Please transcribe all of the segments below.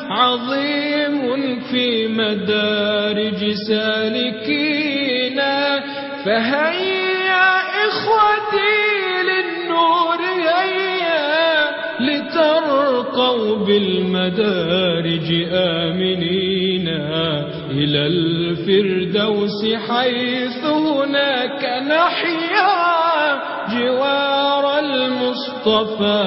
عظيم في مدارج سالكينا فهيا إخوتي للنور هيا لترقوا بالمدارج آمنين إلى الفردوس حيث هناك نحيا جوار المصطفى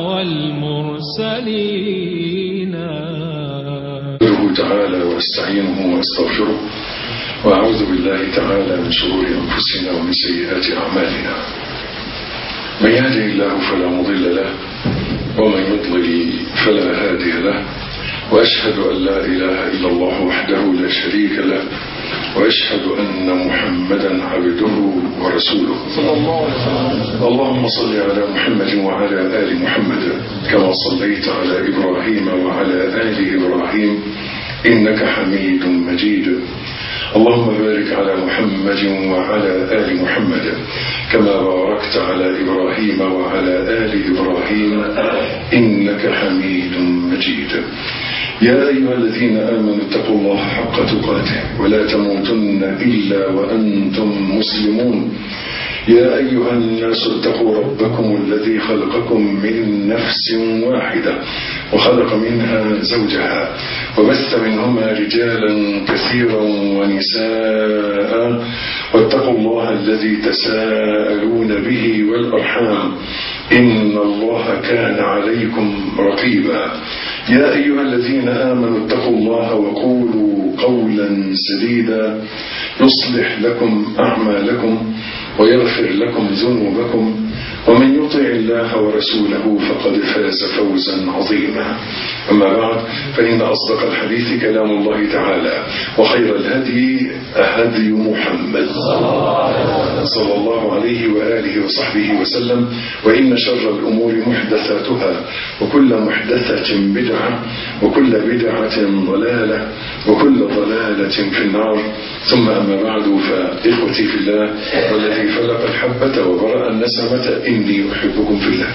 والمرسلين نحمده تعالى واستعينه واستغفره واعوذ بالله تعالى من شرور انفسنا ومن سيئات اعمالنا من يهده الله فلا مضل له ومن يضلل فلا هادي له واشهد ان لا اله الا الله وحده لا شريك له واشهد ان محمدا عبده ورسوله صلى الله عليه وسلم اللهم صل على محمد وعلى ال محمد كما صليت على ابراهيم وعلى ال ابراهيم انك حميد مجيد اللهم بارك على محمد وعلى ال محمد كما باركت على ابراهيم وعلى ال ابراهيم انك حميد مجيد يا أيها الذين آمنوا اتقوا الله حق تقاته ولا تموتن إلا وأنتم مسلمون يا أيها الناس اتقوا ربكم الذي خلقكم من نفس واحدة وخلق منها زوجها وبث منهما رجالا كثيرا ونساء واتقوا الله الذي تساءلون به والأرحام إن الله كان عليكم رقيبا يا أيها الذين آمنوا اتقوا الله وقولوا قولا سديدا يصلح لكم أعمالكم ويغفر لكم ذنوبكم ومن يطع الله ورسوله فقد فاز فوزا عظيما أما بعد فإن أصدق الحديث كلام الله تعالى وخير الهدي هدي محمد صلى الله عليه وآله وصحبه وسلم وإن شر الأمور محدثاتها وكل محدثة بدعة وكل بدعة ضلالة وكل ضلالة في النار ثم أما بعد فإخوتي في الله والذي فلق الحبة وبرأ النسمة إني أحبكم في الله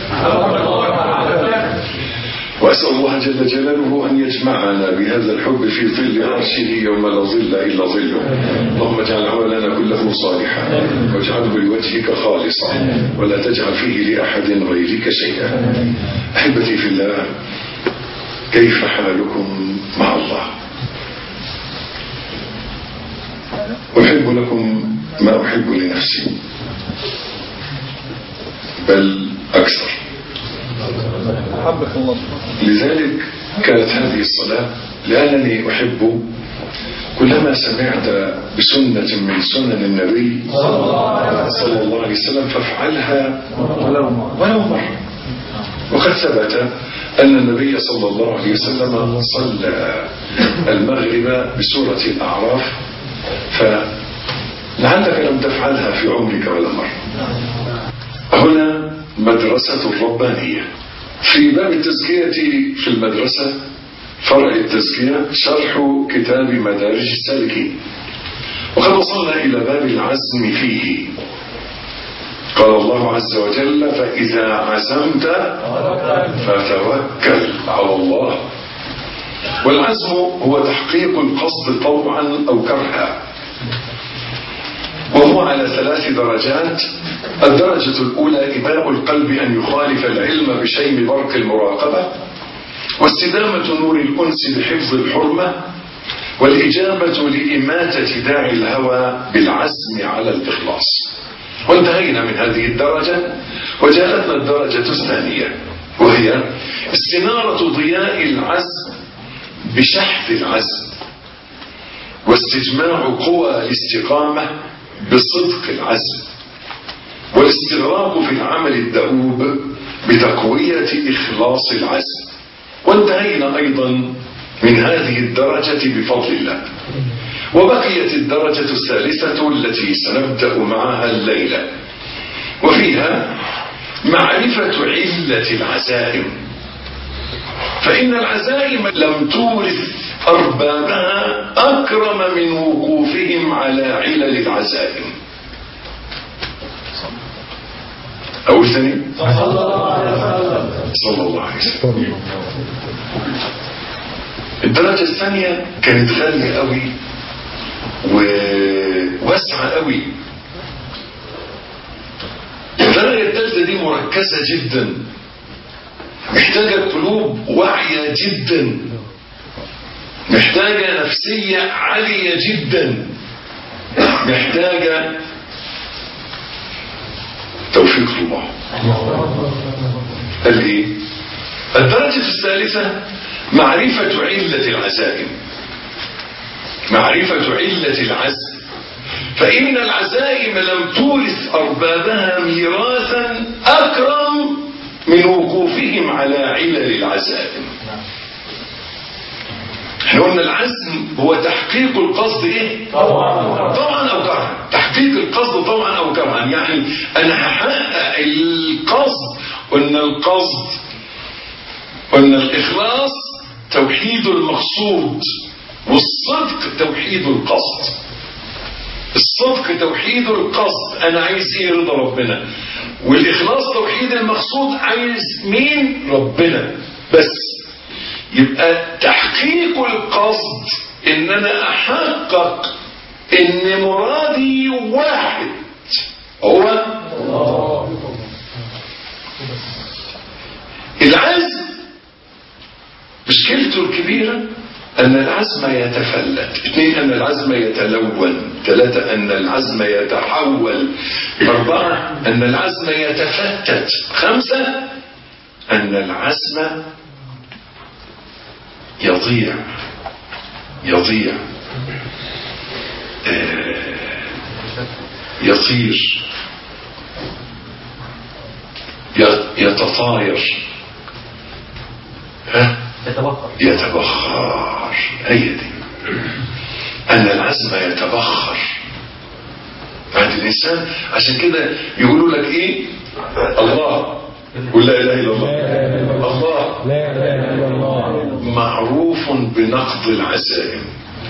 وأسأل الله جل جلاله أن يجمعنا بهذا الحب في ظل عرشه يوم لا ظل إلا ظله اللهم اجعل عملنا كله صالحا واجعله لوجهك خالصا ولا تجعل فيه لأحد غيرك شيئا أحبتي في الله كيف حالكم مع الله أحب لكم ما أحب لنفسي بل أكثر لذلك كانت هذه الصلاة لأنني أحب كلما سمعت بسنة من سنن النبي صلى الله عليه وسلم فافعلها ولو مرة وقد ثبت أن النبي صلى الله عليه وسلم صلى المغرب بسورة الأعراف فلعلك لم تفعلها في عمرك ولا مرة هنا مدرسة ربانية في باب التزكية في المدرسة فرع التزكية شرح كتاب مدارج السالكين وقد وصلنا إلى باب العزم فيه قال الله عز وجل فإذا عزمت فتوكل على الله والعزم هو تحقيق القصد طوعا أو كرها وهو على ثلاث درجات الدرجة الأولى إباء القلب أن يخالف العلم بشيم برق المراقبة واستدامة نور الأنس بحفظ الحرمة والإجابة لإماتة داعي الهوى بالعزم على الإخلاص وانتهينا من هذه الدرجة وجاءتنا الدرجة الثانية وهي استنارة ضياء العزم بشحذ العزم واستجماع قوى الاستقامة بصدق العزم والاستغراق في العمل الدؤوب بتقوية إخلاص العزم وانتهينا أيضا من هذه الدرجة بفضل الله وبقيت الدرجة الثالثة التي سنبدأ معها الليلة وفيها معرفة علة العزائم فإن العزائم لم تورث أربابها أكرم من وقوفهم على علل العزائم أول ثاني صلى الله عليه وسلم الدرجة الثانية كانت غالية قوي وواسعة قوي الدرجة الثالثة دي مركزة جدا محتاجة قلوب واعية جدا محتاجة نفسية عالية جدا محتاجة توفيق الله قال ايه الدرجة الثالثة معرفة علة العزائم معرفة علة العزم فإن العزائم لم تورث أربابها ميراثا أكرم من وقوفهم على علل العزائم احنا قلنا العزم هو تحقيق القصد ايه طبعا طبعا او كرها تحقيق القصد طبعا او كرها يعني انا هحقق القصد قلنا القصد قلنا الاخلاص توحيد المقصود والصدق توحيد القصد الصدق توحيد القصد انا عايز ايه رضا ربنا والاخلاص توحيد المقصود عايز مين ربنا بس يبقى تحقيق القصد ان انا احقق ان مرادي واحد هو العزم مشكلته الكبيرة أن العزم يتفلت اثنين أن العزم يتلون ثلاثة أن العزم يتحول أربعة أن العزم يتفتت خمسة أن العزم يضيع يضيع آه، يطير ي- يتطاير ها يتبخر يتبخر هي دي أن العزم يتبخر عند الإنسان عشان كده يقولوا لك إيه الله قل لا إله إلا الله الله لا اله الا الله معروف بنقض العزائم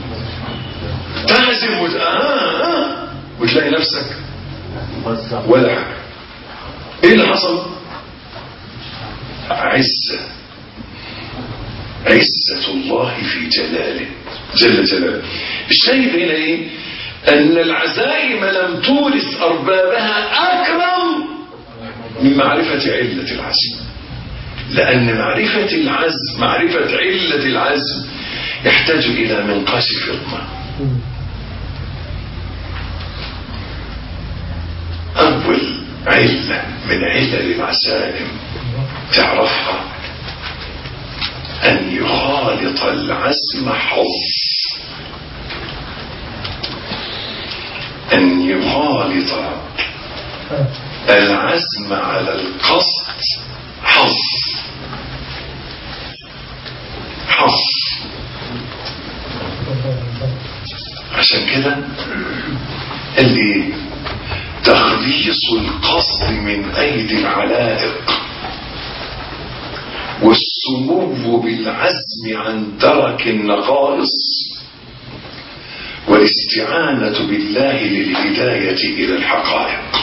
تعزم وت... آه آه وتلاقي نفسك ولا حاجة ايه اللي حصل عزة عزة الله في جلاله جل جلاله الشاهد هنا ايه ان العزائم لم تورث اربابها اكرم من معرفة علة العزم لأن معرفة العزم معرفة علة العزم يحتاج إلى منقاش فضة أول علة من علل العزائم تعرفها أن يخالط العزم حظ أن يخالط العزم على القصد حظ حظ عشان كده قال ايه تخليص القصد من ايدي العلائق والسمو بالعزم عن ترك النقائص والاستعانة بالله للهداية إلى الحقائق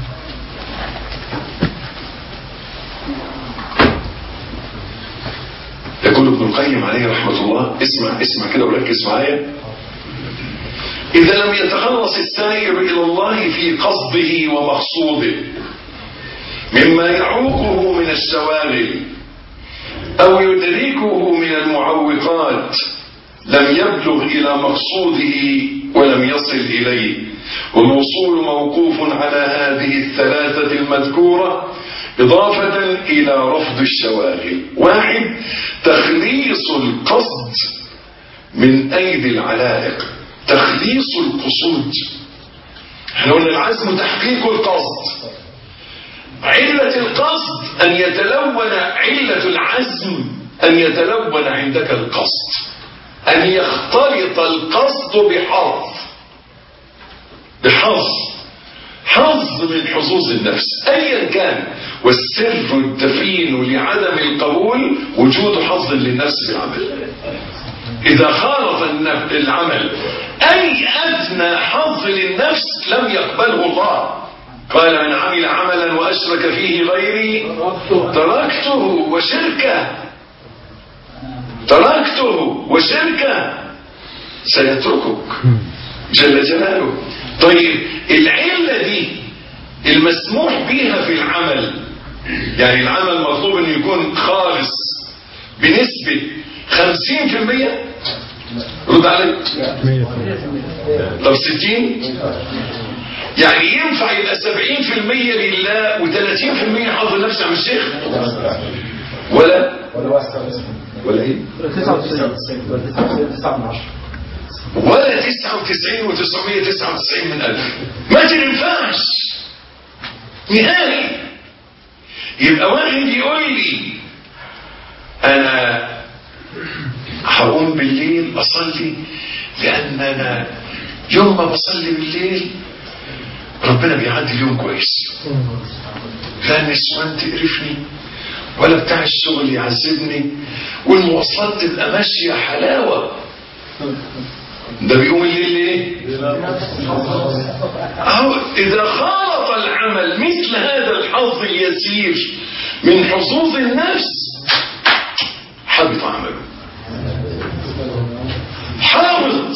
يقول ابن القيم عليه رحمة الله اسمع اسمع كده وركز معايا إذا لم يتخلص السائر إلى الله في قصده ومقصوده مما يعوقه من الشواغل أو يدركه من المعوقات لم يبلغ إلى مقصوده ولم يصل إليه والوصول موقوف على هذه الثلاثة المذكورة إضافة إلى رفض الشواغل واحد تخليص القصد من أيدي العلائق تخليص القصود احنا قلنا العزم تحقيق القصد علة القصد أن يتلون علة العزم أن يتلون عندك القصد أن يختلط القصد بحظ بحظ حظ من حظوظ النفس أيا كان والسر الدفين لعدم القبول وجود حظ للنفس في العمل إذا خالط النف- العمل أي أدنى حظ للنفس لم يقبله الله قال من عمل عملا وأشرك فيه غيري تركته وشركه تركته عبادته وشركه سيتركك جل جلاله طيب العلة دي المسموح بيها في العمل يعني العمل مطلوب انه يكون خالص بنسبة 50% رد علي طب 60 يعني ينفع يبقى 70% لله و30% حظ النفس عم الشيخ ولا ولا ايه ولا 99 و999 من ألف ما تنفعش نهائي يبقى واحد يقول لي أنا هقوم بالليل أصلي لأن أنا يوم ما بصلي بالليل ربنا بيعدي اليوم كويس لا النسوان تقرفني ولا بتاع الشغل يعذبني والمواصلات تبقى ماشية حلاوة ده بيقوم الليل ليه أهو إذا خالط العمل مثل هذا الحظ اليسير من حظوظ النفس حبط عمله حابط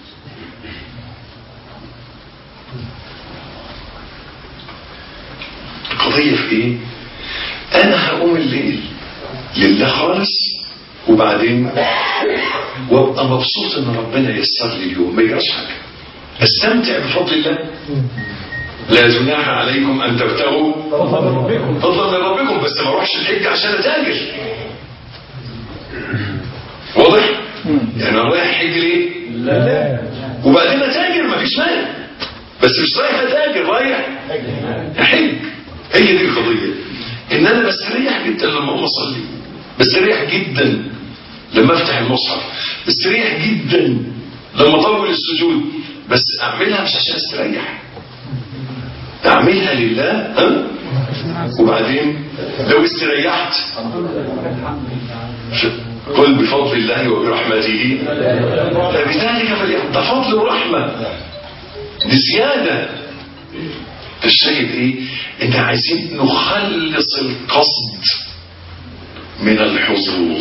القضية في ايه انا هقوم الليل لله خالص وبعدين وابقى مبسوط ان ربنا يسر لي اليوم ما يجراش حاجه استمتع بفضل الله لا جناح عليكم ان تبتغوا فضلا من ربكم بس ما اروحش الحج عشان اتاجر واضح يعني انا رايح حج ليه وبعدين اتاجر مفيش مانع بس مش رايح اتاجر رايح احج هي دي القضيه ان انا بستريح جدا لما اقوم اصلي بستريح جدا لما افتح المصحف بستريح جدا لما اطول السجود بس اعملها مش عشان استريح اعملها لله ها وبعدين لو استريحت قل بفضل الله وبرحمته فبذلك فليحمد ده فضل ورحمه دي زياده الشيء ايه ان عايزين نخلص القصد من الحظوظ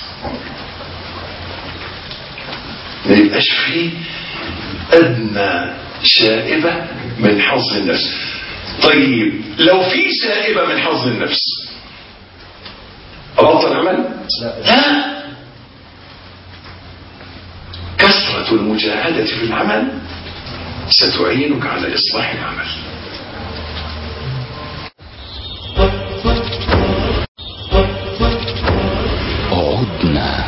ما يبقاش فيه ادنى شائبة من حظ النفس طيب لو في شائبة من حظ النفس أبطل عمل لا كثرة المجاهدة في العمل ستعينك على إصلاح العمل عدنا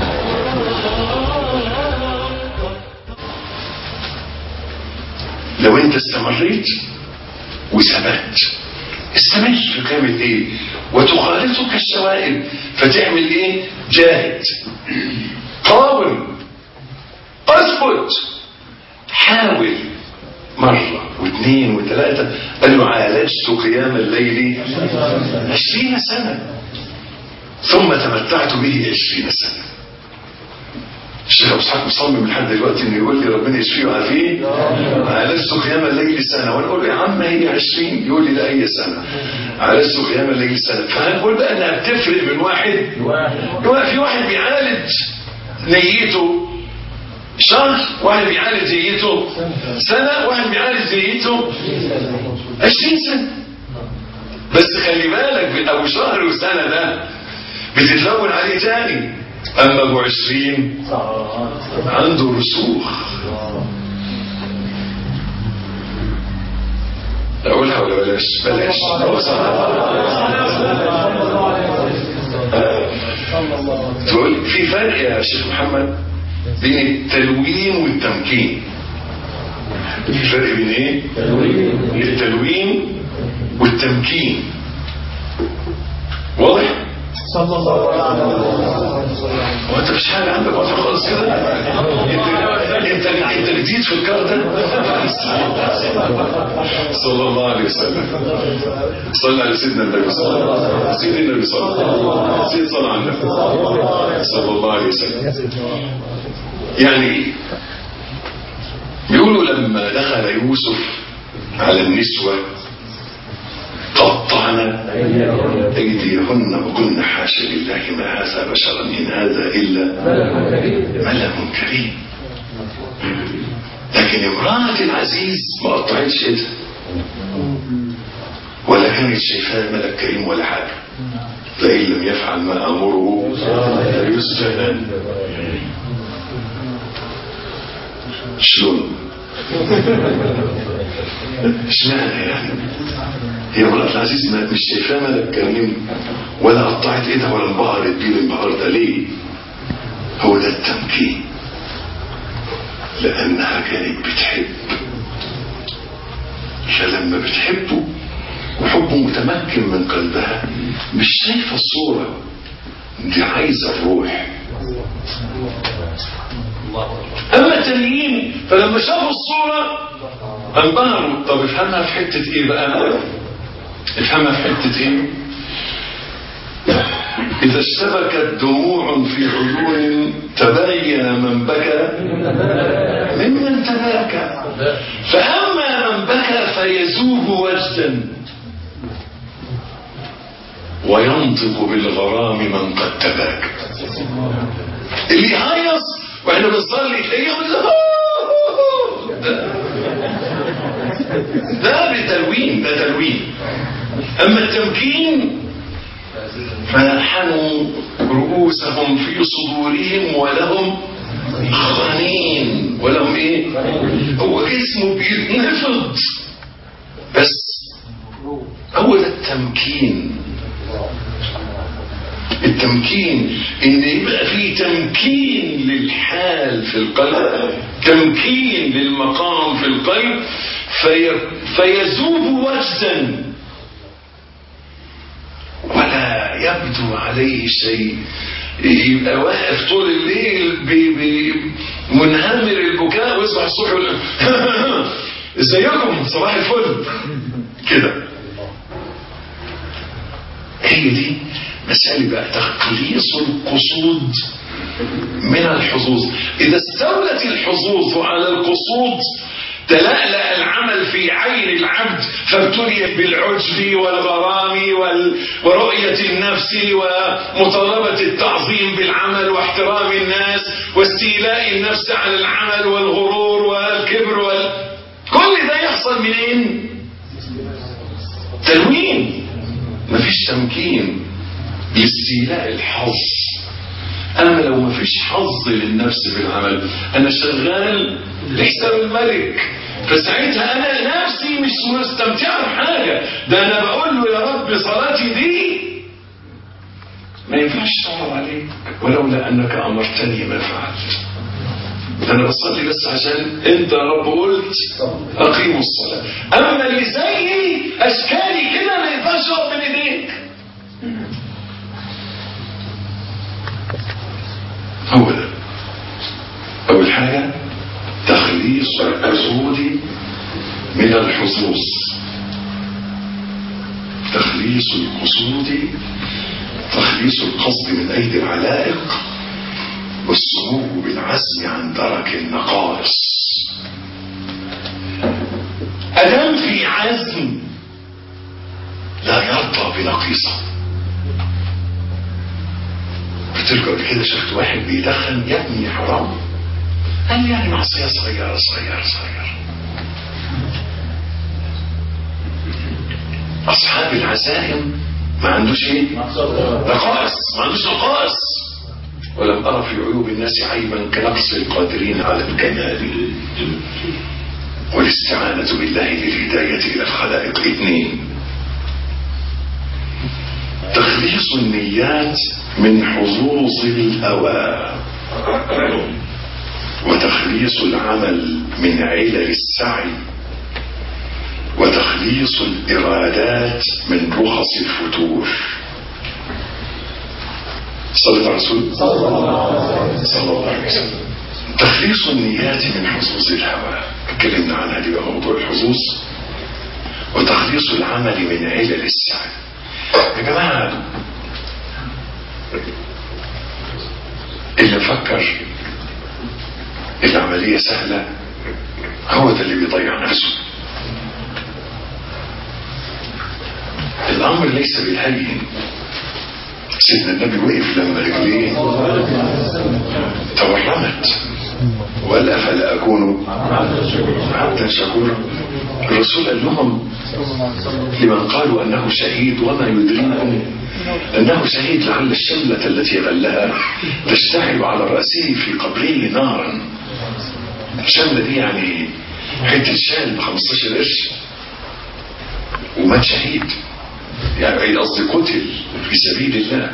لو انت استمريت وثبت استمر في كامل ايه وتخالطك الشوائب فتعمل ايه جاهد قاوم اثبت حاول مرة واثنين وثلاثة قال له عالجت قيام الليل عشرين سنة ثم تمتعت به عشرين سنة الشيخ ابو اسحاق مصمم لحد دلوقتي انه يقول لي ربنا يشفيه ويعافيه عالجت قيام الليل سنه وانا اقول له يا عم هي 20 يقول لي لا هي سنه عالجت قيام الليل سنه فهنقول بقى انها بتفرق من واحد لواحد في واحد بيعالج نيته شهر واحد بيعالج نيته سنه واحد بيعالج نيته 20 سنه بس خلي بالك ابو شهر وسنه ده بتتلون عليه تاني اما ابو عشرين عنده رسوخ اقولها ولا بلاش بلاش تقول في فرق يا شيخ محمد بين التلوين والتمكين في فرق بين ايه التلوين والتمكين واضح صلى الله عليه وسلم هو انت مش حاجه عندك واضحه خالص كده انت انت انت جديد في الكار ده صلى الله عليه وسلم صلى على سيدنا النبي صلى الله عليه وسلم سيدنا النبي صلى الله عليه وسلم سيد صلى على النبي صلى الله عليه وسلم يعني بيقولوا لما دخل يوسف على النسوة قطع وقطعن أيديهن وقلن حاشا لله ما هذا بشرا إن هذا إلا ملك كريم لكن امرأة العزيز ما قطعتش ايدها ولا كانت شايفاه ملك كريم ولا حاجة فإن لم يفعل ما أمره فيسجن شلون اشمعنى يعني هي امرأة العزيز ما مش شايفاه ملك كريم ولا قطعت ايدها ولا انبهرت بيه الانبهار ده ليه هو ده التمكين لأنها كانت بتحب فلما بتحبه وحبه متمكن من قلبها مش شايفة الصورة دي عايزة الروح أما التانيين فلما شافوا الصورة انبهروا طب افهمها في حتة ايه بقى افهمها في حتة ايه إذا اشتبكت دموع في عيون تبين من بكى ممن تباكى فأما من بكى فيذوب وجدا وينطق بالغرام من قد تباكى اللي يهيص واحنا بنصلي تلاقيه يقول ده ده بتلوين ده تلوين اما التمكين فنحنوا رؤوسهم في صدورهم ولهم خنين ولهم ايه هو جسمه بيتنفض بس هو ده التمكين التمكين ان يبقى في تمكين للحال في القلب تمكين للمقام في القلب في فيذوب وجدا ولا يبدو عليه شيء يبقى واقف طول الليل بي بي منهمر البكاء ويصبح الصبح يقول ازيكم صباح الفل كده هي دي مسألة بقى تخليص القصود من الحظوظ إذا استولت الحظوظ على القصود تلألأ العمل في عين العبد فابتلي بالعجب والغرام وال... ورؤية النفس ومطالبة التعظيم بالعمل واحترام الناس واستيلاء النفس على العمل والغرور والكبر وال... كل ده يحصل منين تلوين مفيش تمكين لاستيلاء الحظ اما لو مفيش حظ للنفس في العمل انا شغال لحساب الملك فساعتها انا نفسي مش مستمتعه بحاجه ده انا بقول له يا رب صلاتي دي ما ينفعش تعرض عليك ولولا انك امرتني ما فعلت انا بصلي بس عشان انت يا رب قلت اقيموا الصلاه اما اللي زيي اشكالي كده ما ينفعش اقف بين ايديك هو ده اول حاجه تخليص القصود من الحظوظ تخليص القصود تخليص القصد من ايدي العلائق والسمو بالعزم عن درك النقائص ادام في عزم لا يرضى بنقيصه قلت له كده شفت واحد بيدخن يا ابني حرام قال لي يعني معصيه صغيره صغيره صغيره اصحاب العزائم ما عندوش ايه نقائص ما عندوش نقائص ولم ارى في عيوب الناس عيبا كنقص القادرين على الكمال والاستعانة بالله للهداية إلى الخلائق اثنين تخليص النيات من حظوظ الهوى وتخليص العمل من علل السعي وتخليص الإرادات من رخص الفتور صلى الله عليه وسلم صلى الله عليه وسلم تخليص النيات من حظوظ الهوى اتكلمنا عنها دي بقى موضوع الحظوظ وتخليص العمل من علل السعي يا جماعة اللي فكر العملية سهلة هو ده اللي بيضيع نفسه الأمر ليس بالهين سيدنا النبي وقف لما رجليه تورمت وقال أفلا أكون عبدا شكورا الرسول قال لهم لمن قالوا أنه شهيد وما يدريكم أنه شهيد لعل الشملة التي غلها تشتعل على رأسه في قبره نارا الشملة دي يعني حتة شال ب 15 قرش ومات شهيد يعني قصدي قتل في سبيل الله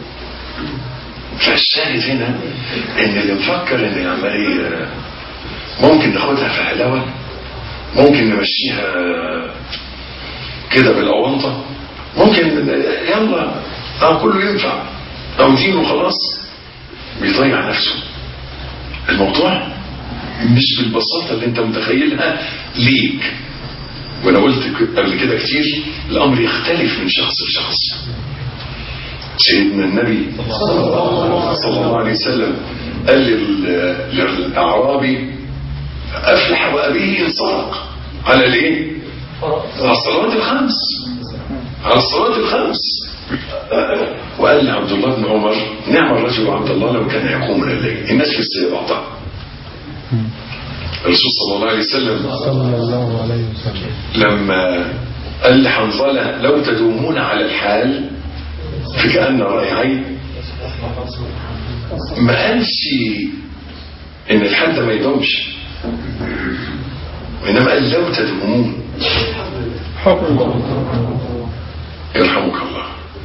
فالشاهد هنا ان اللي مفكر ان العملية ممكن ناخدها في حلاوة ممكن نمشيها كده بالاونطة ممكن يلا او كله ينفع او دينه خلاص بيضيع نفسه الموضوع مش بالبساطة اللي انت متخيلها ليك وانا قلت قبل كده كتير الامر يختلف من شخص لشخص سيدنا النبي صلى الله عليه وسلم قال للاعرابي افلح وابيه ان سرق على الايه على الصلوات الخمس على الصلوات الخمس وقال لعبد الله بن عمر نعم الرجل عبد الله لو كان يقوم من الليل الناس في السير بعضها الرسول صلى الله عليه وسلم صلى الله عليه وسلم لما قال لحنظلة لو تدومون على الحال فكأن رائعين ما قالش ان الحال ده ما يدومش وانما قال لو تدومون حكم يرحمك الله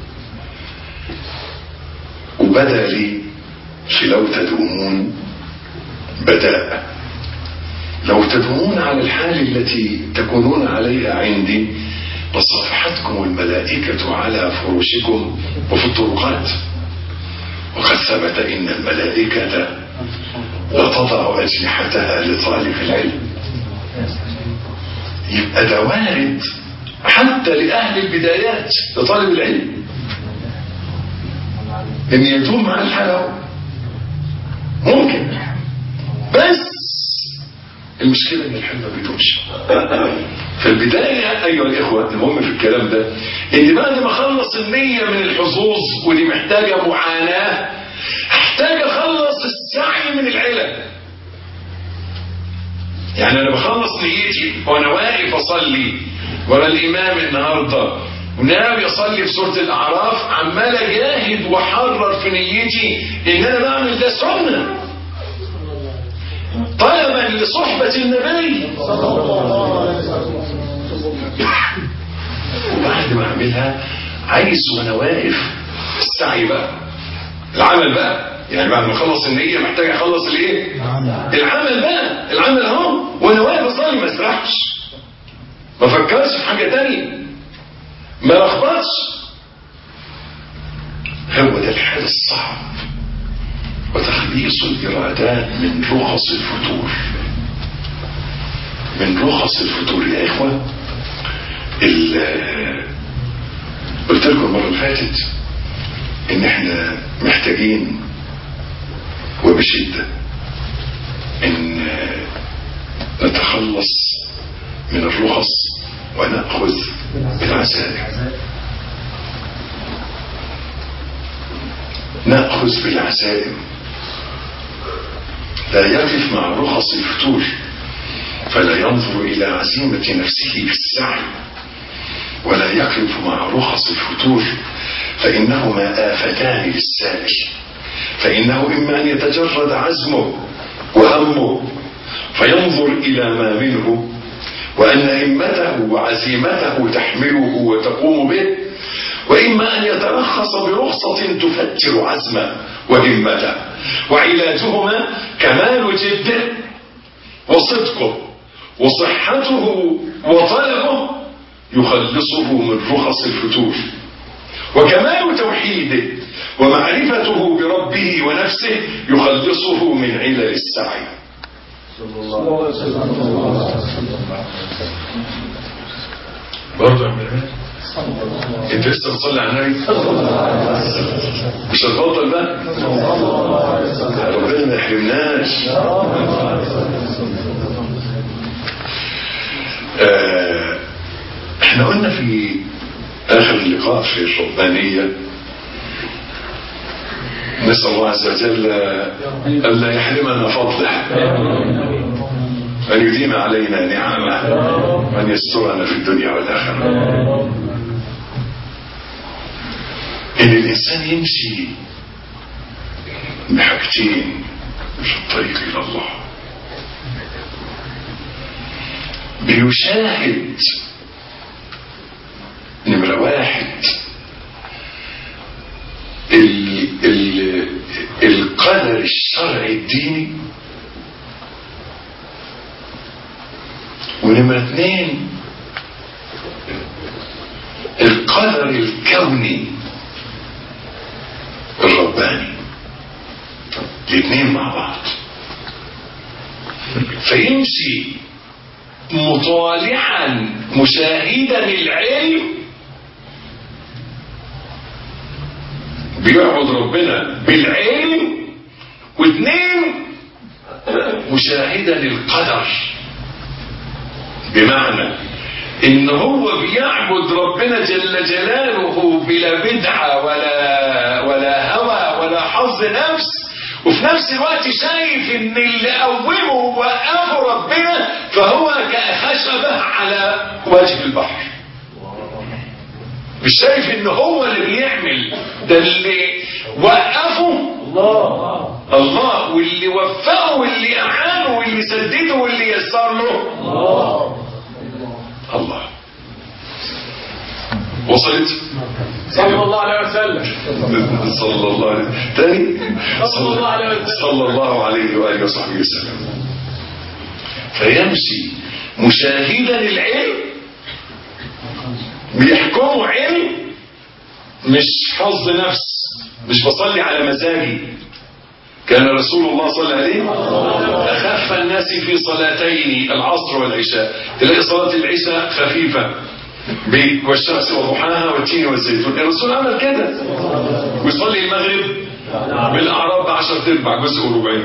وبدا لي في لو تدومون بداء لو تدومون على الحال التي تكونون عليها عندي لصفحتكم الملائكة على فرشكم وفي الطرقات وقد ثبت إن الملائكة لتضع أجنحتها لطالب العلم يبقى ده وارد حتى لأهل البدايات لطالب العلم إن يدوم مع الحلاوة ممكن بس المشكلة ان الحلم ما بيدومش فالبداية ايها الاخوة المهم في الكلام ده ان بعد ما اخلص النية من الحظوظ ودي محتاجة معاناة هحتاج اخلص السعي من العلم يعني انا بخلص نيتي وانا واقف اصلي ورا الامام النهارده وناوي اصلي في سوره الاعراف عمال اجاهد واحرر في نيتي ان انا بعمل ده سنه طلبا لصحبة النبي وبعد ما اعملها عايز وانا واقف السعي بقى العمل بقى يعني بعد ما اخلص النية محتاج اخلص الايه العمل بقى العمل اهو وانا واقف اصلي ما اسرحش ما فكرش في حاجة تانية ما لخبطش هو ده الحال الصعب وتخليص الإرادات من رخص الفتور من رخص الفتور يا إخوة قلت لكم المرة اللي فاتت إن إحنا محتاجين وبشدة إن نتخلص من الرخص ونأخذ بالعزائم نأخذ بالعزائم لا يقف مع رخص الفتور فلا ينظر إلى عزيمة نفسه في السعي ولا يقف مع رخص الفتور فإنهما آفتان للسائل فإنه إما أن يتجرد عزمه وهمه فينظر إلى ما منه وأن همته وعزيمته تحمله وتقوم به وإما أن يترخص برخصة تفتر عزمه وهمته وعلاجهما كمال جده وصدقه وصحته وطلبه يخلصه من رخص الفتور وكمال توحيده ومعرفته بربه ونفسه يخلصه من علل السعي برضه انت لسه بتصلي على النبي مش هتفضل بقى ربنا ما يحرمناش آه احنا قلنا في اخر اللقاء الصافي الربانية نسأل الله عز وجل ألا يحرمنا فضله أن يديم علينا نعمه وأن يسترنا في الدنيا والآخرة إن الإنسان يمشي بحاجتين في الطريق إلى الله بيشاهد نمرة واحد ال ال القدر الشرعي الديني ونمرة اثنين القدر الكوني الرباني الاثنين مع بعض فيمشي مطالعا مشاهدا العلم بيعبد ربنا بالعلم واثنين مشاهدا القدر بمعنى ان هو بيعبد ربنا جل جلاله بلا بدعة ولا ولا هوى ولا حظ نفس وفي نفس الوقت شايف ان اللي قومه ووقفه ربنا فهو كخشبة على وجه البحر مش شايف ان هو اللي بيعمل ده اللي وقفه الله الله واللي وفقه واللي اعانه واللي سدده واللي يسر له الله الله وصلت صلى الله عليه وسلم صلى الله عليه تاني صلى الله عليه وسلم. صلى الله عليه واله وصحبه وسلم فيمشي مشاهدا العلم بيحكموا علم مش حظ نفس مش بصلي على مزاجي كان رسول الله صلى الله عليه أخف الناس في صلاتين العصر والعشاء تلاقي صلاة العشاء خفيفة ب- والشمس وضحاها والتين والزيتون الرسول عمل كده ويصلي المغرب بالأعراب بعشر تربع جزء وربعين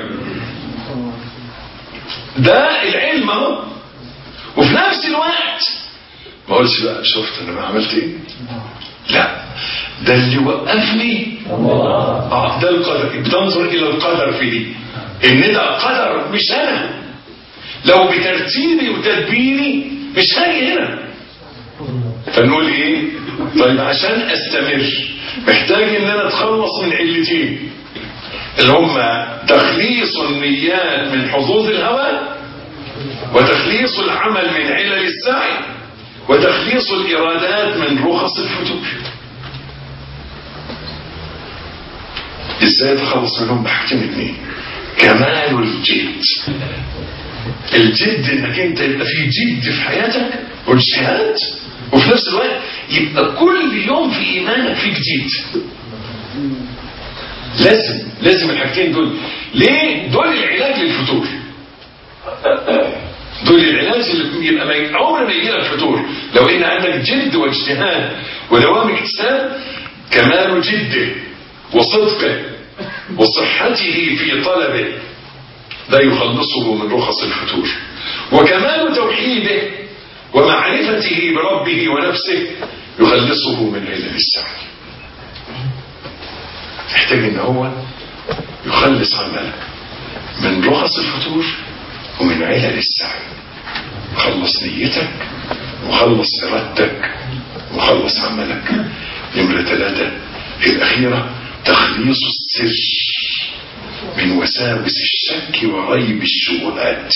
ده العلم اهو وفي نفس الوقت ما اقولش بقى شفت انا ما عملت ايه لا ده اللي وقفني اه ده القدر بتنظر الى القدر في دي ان ده قدر مش انا لو بترتيبي وتدبيري مش هاجي هنا فنقول ايه طيب عشان استمر محتاج ان انا اتخلص من علتين اللي هم تخليص النيات من حظوظ الهوى وتخليص العمل من علل السعي وتخليص الإرادات من رخص الفتور ازاي اتخلص منهم بحاجتين اتنين كمال الجد الجد انك انت يبقى في جد في حياتك واجتهاد وفي نفس الوقت يبقى كل يوم في ايمانك في جديد لازم لازم الحاجتين دول ليه دول العلاج للفتور دول العلاج اللي يبقى ما عمر ما يجي لك فتور لو ان عندك جد واجتهاد ودوام اكتساب كمال جده وصدقه وصحته في طلبه لا يخلصه من رخص الفتور وكمال توحيده ومعرفته بربه ونفسه يخلصه من علل السعي يحتاج ان هو يخلص عملك من رخص الفتور ومن علل السعي خلص نيتك وخلص ارادتك وخلص عملك نمرة ثلاثة الأخيرة تخليص السر من وساوس الشك وريب الشبهات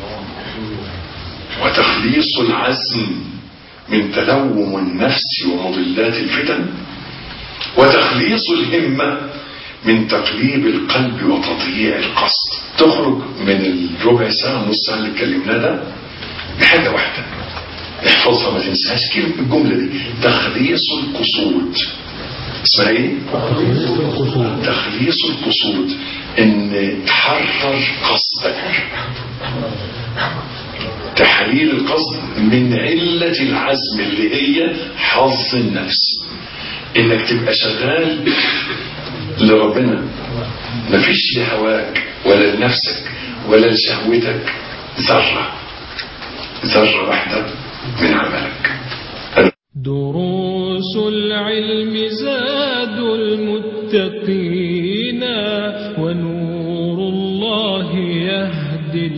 وتخليص العزم من تلوم النفس ومضلات الفتن وتخليص الهمة من تقليب القلب وتضييع القصد تخرج من الربع ساعة نص ساعة اللي اتكلمناه ده بحاجة واحدة احفظها ما تنساش كلمة الجملة دي تخليص القصود اسمها ايه؟ تخليص القصود ان تحرر قصدك تحرير القصد من علة العزم اللي هي حظ النفس انك تبقى شغال لربنا مفيش لهواك ولا لنفسك ولا لشهوتك ذرة ذرة واحدة من عملك دروس العلم زاد المتقين ونور الله يهدي